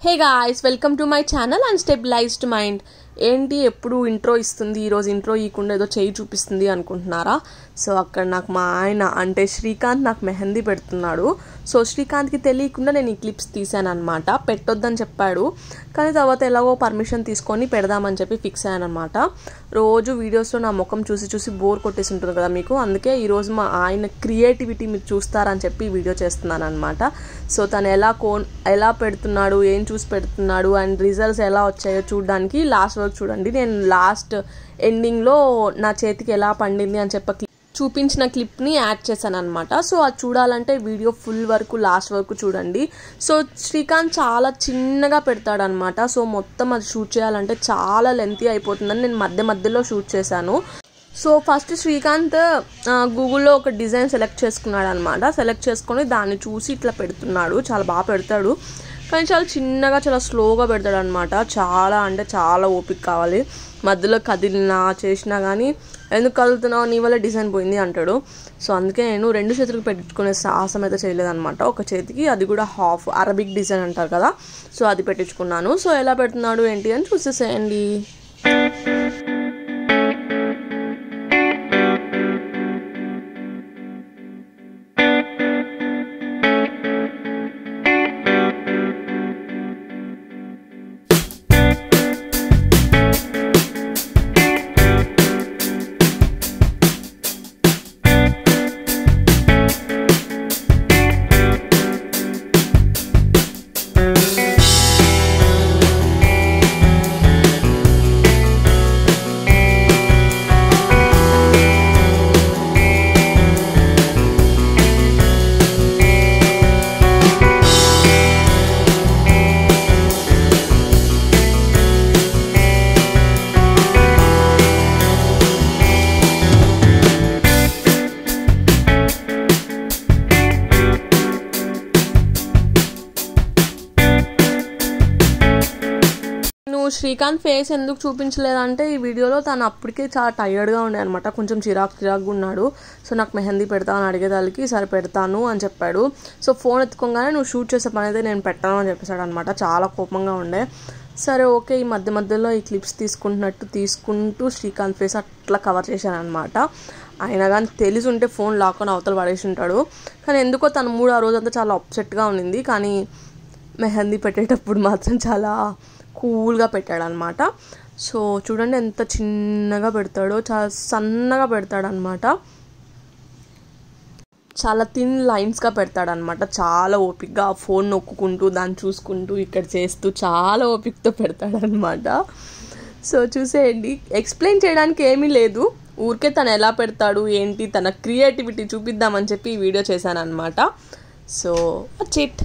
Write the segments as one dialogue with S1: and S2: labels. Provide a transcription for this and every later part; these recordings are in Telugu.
S1: hey guys welcome to my channel and stabilized mind ఏంటి ఎప్పుడు ఇంట్రో ఇస్తుంది ఈరోజు ఇంట్రో ఇవ్వకుండా ఏదో చేయి చూపిస్తుంది అనుకుంటున్నారా సో అక్కడ నాకు మా ఆయన అంటే శ్రీకాంత్ నాకు మెహందీ పెడుతున్నాడు సో శ్రీకాంత్కి తెలియకుండా నేను ఈ క్లిప్స్ తీసాను అనమాట పెట్టొద్దని చెప్పాడు కానీ తర్వాత ఎలాగో పర్మిషన్ తీసుకొని పెడదామని చెప్పి ఫిక్స్ అయ్యాను అనమాట రోజు వీడియోస్లో నా ముఖం చూసి చూసి బోర్ కొట్టేసి ఉంటుంది కదా మీకు అందుకే ఈరోజు మా ఆయన క్రియేటివిటీ మీరు చూస్తారని చెప్పి ఈ వీడియో చేస్తున్నాను అనమాట సో తను ఎలా కోన్ ఎలా పెడుతున్నాడు ఏం చూసి పెడుతున్నాడు అండ్ రిజల్ట్స్ ఎలా వచ్చాయో చూడడానికి లాస్ట్ వరకు చూడండి నేను లాస్ట్ ఎండింగ్లో నా చేతికి ఎలా పండింది అని చెప్ప చూపించిన క్లిప్ని యాడ్ చేశాను అనమాట సో అది చూడాలంటే వీడియో ఫుల్ వరకు లాస్ట్ వరకు చూడండి సో శ్రీకాంత్ చాలా చిన్నగా పెడతాడనమాట సో మొత్తం అది షూట్ చేయాలంటే చాలా లెంతీ అయిపోతుందని నేను మధ్య మధ్యలో షూట్ చేశాను సో ఫస్ట్ శ్రీకాంత్ గూగుల్లో ఒక డిజైన్ సెలెక్ట్ చేసుకున్నాడు అనమాట సెలెక్ట్ చేసుకొని దాన్ని చూసి ఇట్లా పెడుతున్నాడు చాలా బాగా పెడతాడు కానీ చాలా చిన్నగా చాలా స్లోగా పెడతాడు అనమాట చాలా అంటే చాలా ఓపిక కావాలి మధ్యలో కదిలినా చేసినా కానీ ఎందుకు కదులుతున్నావు నీ వల్ల డిజైన్ పోయింది అంటాడు సో అందుకే నేను రెండు చేతులకు పెట్టుకునే సాహసం అయితే చేయలేదన్నమాట ఒక చేతికి అది కూడా హాఫ్ అరబిక్ డిజైన్ అంటారు కదా సో అది పెట్టించుకున్నాను సో ఎలా పెడుతున్నాడు ఏంటి అని చూసేసేయండి నువ్వు శ్రీకాంత్ ఫేస్ ఎందుకు చూపించలేదంటే ఈ వీడియోలో తను అప్పటికే చాలా టైర్డ్గా ఉండే అనమాట కొంచెం చిరాకు చిరాకుగా ఉన్నాడు సో నాకు మెహందీ పెడతా అని అడిగేదానికి సరే పెడతాను అని చెప్పాడు సో ఫోన్ ఎత్తుకోగానే నువ్వు షూట్ చేసే పని అయితే నేను పెట్టాను అని చెప్పేశాడు అనమాట చాలా కోపంగా ఉండే సరే ఓకే ఈ మధ్య మధ్యలో ఈ క్లిప్స్ తీసుకుంటున్నట్టు తీసుకుంటూ శ్రీకాంత్ ఫేస్ అట్లా కవర్ చేశాను అనమాట అయినా కానీ తెలిసి ఉంటే ఫోన్ లాక్కొని అవతల పడేసి ఉంటాడు కానీ ఎందుకో తన మూడు ఆ రోజంతా చాలా అప్సెట్గా ఉన్నింది కానీ మెహందీ పెట్టేటప్పుడు మాత్రం చాలా కూల్గా పెట్టాడు అనమాట సో చూడండి ఎంత చిన్నగా పెడతాడో చాలా సన్నగా పెడతాడు అనమాట చాలా థిన్ లైన్స్గా పెడతాడనమాట చాలా ఓపిక్గా ఫోన్ నొక్కుంటూ దాన్ని చూసుకుంటూ ఇక్కడ చేస్తూ చాలా ఓపికతో పెడతాడనమాట సో చూసేయండి ఎక్స్ప్లెయిన్ చేయడానికి ఏమీ లేదు ఊరికే తను ఎలా పెడతాడు ఏంటి తన క్రియేటివిటీ చూపిద్దామని చెప్పి ఈ వీడియో చేశాను అనమాట సో చిట్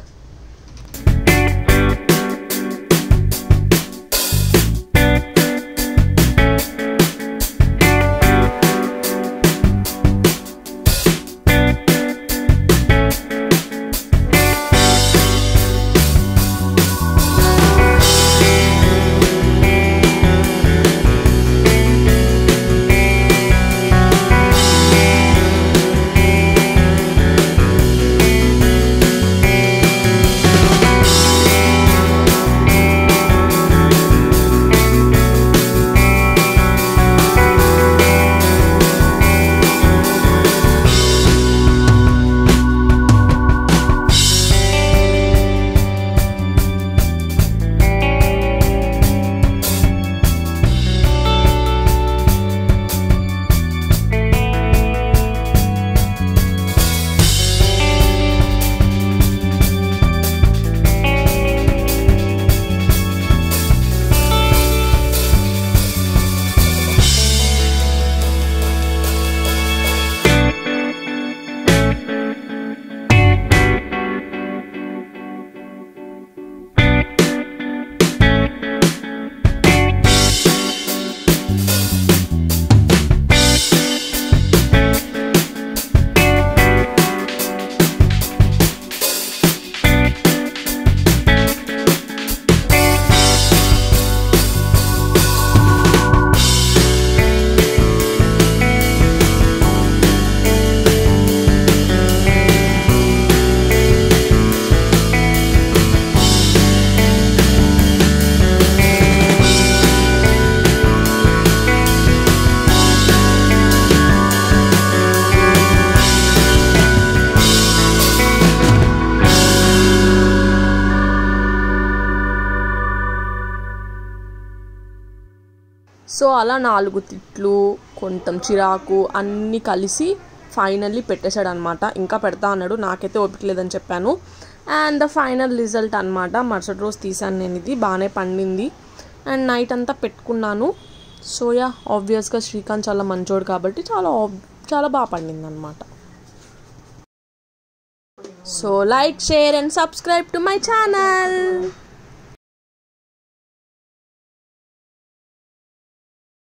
S1: సో అలా నాలుగు తిట్లు కొంచెం చిరాకు అన్నీ కలిసి ఫైనల్లీ పెట్టేశాడు అనమాట ఇంకా పెడతా అన్నాడు నాకైతే ఓపిక లేదని చెప్పాను అండ్ ద ఫైనల్ రిజల్ట్ అనమాట మరుసటి రోజు తీసాను నేను ఇది బాగానే పండింది అండ్ నైట్ అంతా పెట్టుకున్నాను సో యా ఆబ్వియస్గా శ్రీకాంత్ చాలా మంచోడు కాబట్టి చాలా చాలా బాగా పండింది అనమాట so like share and subscribe to my channel